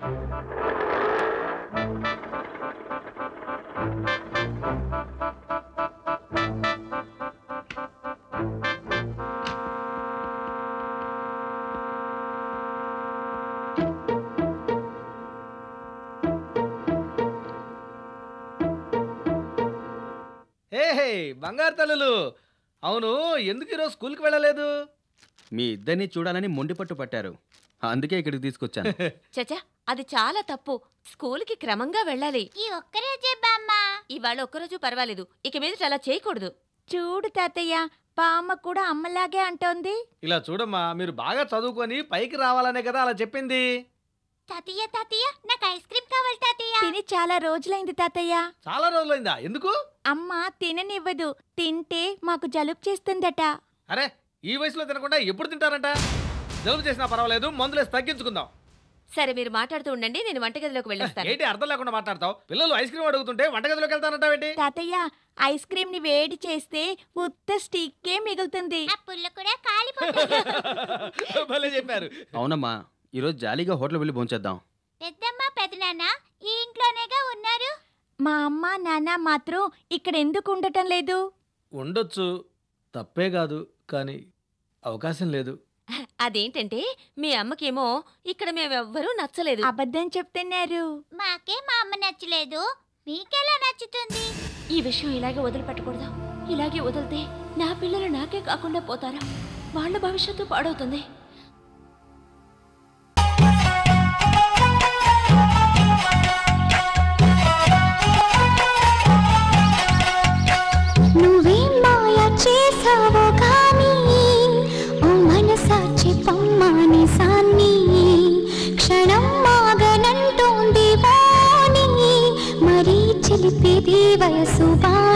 హే హే బంగారు తల్లులు అవును ఎందుకు ఈరోజు స్కూల్కి వెళ్ళలేదు మీ ఇద్దరిని చూడాలని మొండిపట్టు పట్టారు అందుకే ఇక్కడికి తీసుకొచ్చాను చచా అది చాలా తప్పు స్కూల్కి క్రమంగా వెళ్ళాలి ఈ ఒక్కరోజే బామ్మ ఇవాళ ఒక్కరోజు పర్వాలేదు ఇక మీద అలా చేయకూడదు చూడు తాతయ్య బామ్మ కూడా అమ్మలాగే అంటోంది ఇలా చూడమ్మా మీరు బాగా చదువుకొని పైకి రావాలనే కదా అలా చెప్పింది తాతయ్య తాతయ్య నాకు ఐస్ క్రీమ్ కావాలి తాతయ్య తిని చాలా రోజులైంది తాతయ్య చాలా రోజులైందా ఎందుకు అమ్మ తిననివ్వదు తింటే మాకు జలుబు చేస్తుందట అరే ఈ వయసులో తినకుండా ఎప్పుడు తింటారంట జలుబు చేసినా పర్వాలేదు మందులేసి తగ్గించుకుందాం సరే మీరు మాట్లాడుతూ ఉండండి నేను వంటగదిలోకి వెళ్ళొస్తాను ఏంటి అర్థం లేకుండా మాట్లాడతావు పిల్లలు ఐస్ క్రీమ్ అడుగుతుంటే వంటగదిలోకి వెళ్తానంటావేంటి తాతయ్య ఐస్ క్రీమ్ ని వేడి చేస్తే ఉత్త స్టిక్కే మిగులుతుంది ఆ పుల్ల కూడా కాలిపోతుంది భలే చెప్పారు అవునమ్మా ఈరోజు జాలీగా హోటల్ వెళ్ళి భోంచేద్దాం పెద్దమ్మ పెదనాన్న ఈ ఇంట్లోనేగా ఉన్నారు మా అమ్మ నాన్న మాత్రం ఇక్కడ ఎందుకు ఉండటం లేదు ఉండొచ్చు తప్పే కాదు కానీ అవకాశం లేదు అదేంటంటే మీ అమ్మకేమో ఇక్కడ మేమెవ్వరూ నచ్చలేదు అబద్ధం చెప్తున్నారు మాకే మా అమ్మ నచ్చలేదు మీకెలా నచ్చుతుంది ఈ విషయం ఇలాగే వదిలిపెట్టకూడదు ఇలాగే వదిలితే నా పిల్లలు నాకే కాకుండా పోతారా వాళ్ళ భవిష్యత్తు పాడవుతుంది నువ్వేం మాయ చేసావో కానీ ఓ మనసాచి పమ్మాని సాన్ని క్షణం మాగనంటోంది వాణి మరీ చిలిపేది వయసు వాణి